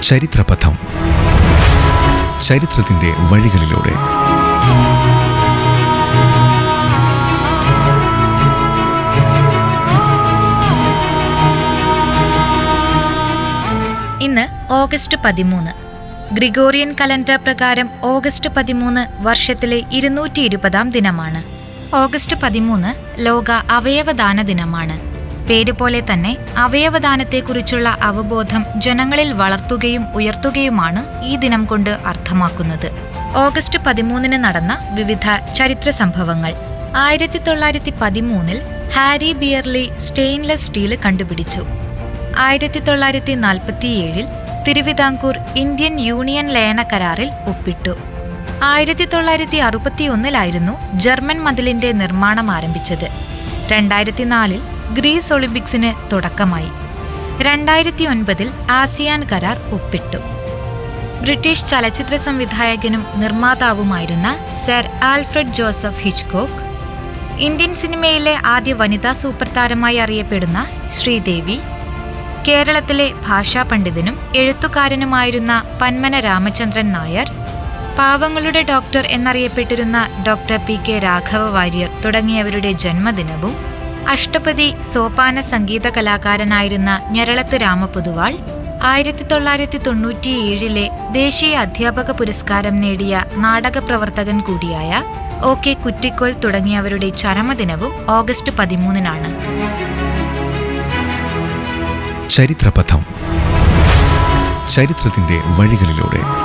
ചരിത്രപഥം ചരിത്രത്തിന്റെ വഴികളിലൂടെ ഇന്ന് ഓഗസ്റ്റ് പതിമൂന്ന് ഗ്രിഗോറിയൻ കലണ്ടർ പ്രകാരം ഓഗസ്റ്റ് പതിമൂന്ന് വർഷത്തിലെ ഇരുന്നൂറ്റി ഇരുപതാം ദിനമാണ് ഓഗസ്റ്റ് പതിമൂന്ന് ലോക അവയവദാന ദിനമാണ് പേര് പോലെ തന്നെ അവയവദാനത്തെക്കുറിച്ചുള്ള അവബോധം ജനങ്ങളിൽ വളർത്തുകയും ഉയർത്തുകയുമാണ് ഈ ദിനം കൊണ്ട് അർത്ഥമാക്കുന്നത് ഓഗസ്റ്റ് പതിമൂന്നിന് നടന്ന വിവിധ ചരിത്ര സംഭവങ്ങൾ ആയിരത്തി തൊള്ളായിരത്തി പതിമൂന്നിൽ ഹാരി ബിയർലി സ്റ്റെയിൻലെസ് സ്റ്റീൽ കണ്ടുപിടിച്ചു ആയിരത്തി തൊള്ളായിരത്തി നാൽപ്പത്തിയേഴിൽ തിരുവിതാംകൂർ ഇന്ത്യൻ യൂണിയൻ ലയന കരാറിൽ ഒപ്പിട്ടു ആയിരത്തി തൊള്ളായിരത്തി അറുപത്തിയൊന്നിലായിരുന്നു ജർമ്മൻ മതിലിന്റെ നിർമ്മാണം ആരംഭിച്ചത് രണ്ടായിരത്തി നാലിൽ ഗ്രീസ് ഒളിമ്പിക്സിന് തുടക്കമായി രണ്ടായിരത്തി ഒൻപതിൽ ആസിയാൻ കരാർ ഒപ്പിട്ടു ബ്രിട്ടീഷ് ചലച്ചിത്ര സംവിധായകനും നിർമ്മാതാവുമായിരുന്ന sir Alfred Joseph Hitchcock Indian സിനിമയിലെ ആദ്യ വനിതാ സൂപ്പർ താരമായി അറിയപ്പെടുന്ന ശ്രീദേവി കേരളത്തിലെ ഭാഷാ പണ്ഡിതനും എഴുത്തുകാരനുമായിരുന്ന പന്മന രാമചന്ദ്രൻ നായർ പാവങ്ങളുടെ ഡോക്ടർ എന്നറിയപ്പെട്ടിരുന്ന doctor P K Raghava Warrier തുടങ്ങിയവരുടെ ജന്മദിനവും അഷ്ടപതി സോപാന സംഗീത കലാകാരനായിരുന്ന ഞരളത്ത് രാമപൊതുവാൾ ആയിരത്തി തൊള്ളായിരത്തി തൊണ്ണൂറ്റിയേഴിലെ ദേശീയ അധ്യാപക പുരസ്കാരം നേടിയ നാടക പ്രവർത്തകൻ കൂടിയായ ഒ കെ കുറ്റിക്കോൽ തുടങ്ങിയവരുടെ ചരമദിനവും ഓഗസ്റ്റ് പതിമൂന്നിനാണ് ചരിത്രപഥം ചരിത്രത്തിന്റെ വഴികളിലൂടെ